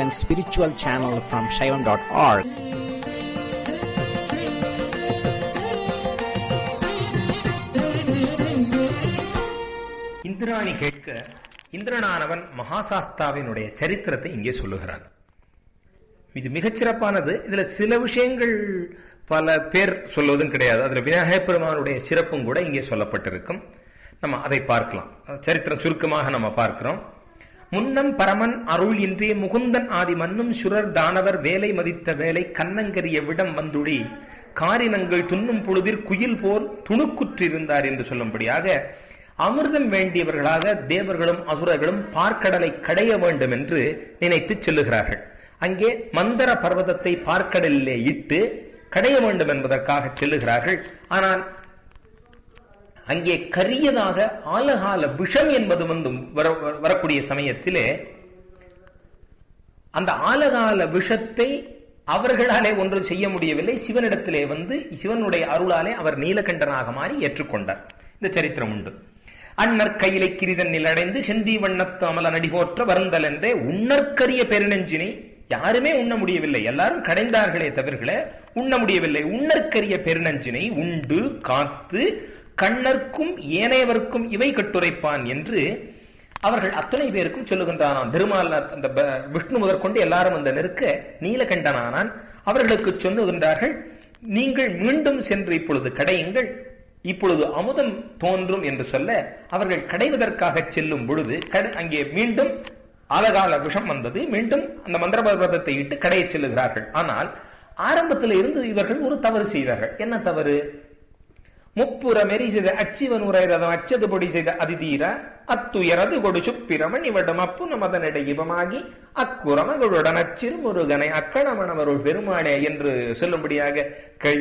independent spiritual channel from Shaivam.org. Indrani கேட்க இந்திரனானவன் மகாசாஸ்தாவினுடைய சரித்திரத்தை இங்கே சொல்லுகிறான் இது மிகச் சிறப்பானது இதுல சில விஷயங்கள் பல பேர் சொல்வதும் கிடையாது அதுல விநாயகப் பெருமானுடைய சிறப்பும் கூட இங்கே சொல்லப்பட்டிருக்கும் நம்ம அதை பார்க்கலாம் சரித்திரம் சுருக்கமாக நம்ம பார்க்கிறோம் முன்னம் பரமன் அருள் இன்றே முகுந்தன் ஆதி மன்னும் சுரர் தானவர் வேலை மதித்த வேலை கண்ணங்கரிய விடம் வந்துழி காரினங்கள் துண்ணும் பொழுதில் குயில் போல் துணுக்குற்றிருந்தார் என்று சொல்லும்படியாக அமிர்தம் வேண்டியவர்களாக தேவர்களும் அசுரர்களும் பார்க்கடலை கடைய வேண்டும் என்று நினைத்து செல்லுகிறார்கள் அங்கே மந்தர பர்வதத்தை பார்க்கடலிலே இட்டு கடைய வேண்டும் என்பதற்காக செல்லுகிறார்கள் ஆனால் அங்கே கரியதாக ஆலகால விஷம் என்பது வந்து வர- வரக்கூடிய சமயத்திலே அந்த ஆலகால விஷத்தை அவர்களாலே ஒன்றும் செய்ய முடியவில்லை சிவனிடத்திலே வந்து சிவனுடைய அருளாலே அவர் நீலகண்டனாக மாறி ஏற்றுக்கொண்டார் இந்த சரித்திரம் உண்டு அண்ணற் கையிலை கிரிதன் நிலடைந்து செந்தி வண்ணத்து அமல நடிபோற்ற வருந்தல் என்றே உண்ணற்கரிய பெருநெஞ்சினை யாருமே உண்ண முடியவில்லை எல்லாரும் கடைந்தார்களே தவிர்கள உண்ண முடியவில்லை உண்ணற்கரிய பெருநஞ்சினை உண்டு காத்து கண்ணர்க்கும் ஏனையவர்க்கும் இவை கட்டுரைப்பான் என்று அவர்கள் அத்தனை பேருக்கும் சொல்லுகின்றானாம் திருமால் அந்த ப- விஷ்ணு முதற்கொண்டு எல்லாரும் அந்த நெருக்க நீலகண்டனானான் அவர்களுக்கு சொல்லுகின்றார்கள் நீங்கள் மீண்டும் சென்று இப்பொழுது கடையுங்கள் இப்பொழுது அமுதம் தோன்றும் என்று சொல்ல அவர்கள் கடைவதற்காக செல்லும் பொழுது கடை- அங்கே மீண்டும் ஆலகால விஷம் வந்தது மீண்டும் அந்த மந்திரபர்வதத்தை இட்டு கடையை செல்லுகிறார்கள் ஆனால் ஆரம்பத்தில் இருந்து இவர்கள் ஒரு தவறு செய்தார்கள் என்ன தவறு முப்புறம் எரி செய்த அச்சிவன் உரைரதம் அச்சது பொடி செய்த அதிதீர அத்துயரது கொடு சுப்பிரமன் இவடம் அப்பு நமதனிட இவமாகி அக்குரமகளுடன் அச்சிறு முருகனை அக்கணமணவருள் பெருமானே என்று சொல்லும்படியாக கை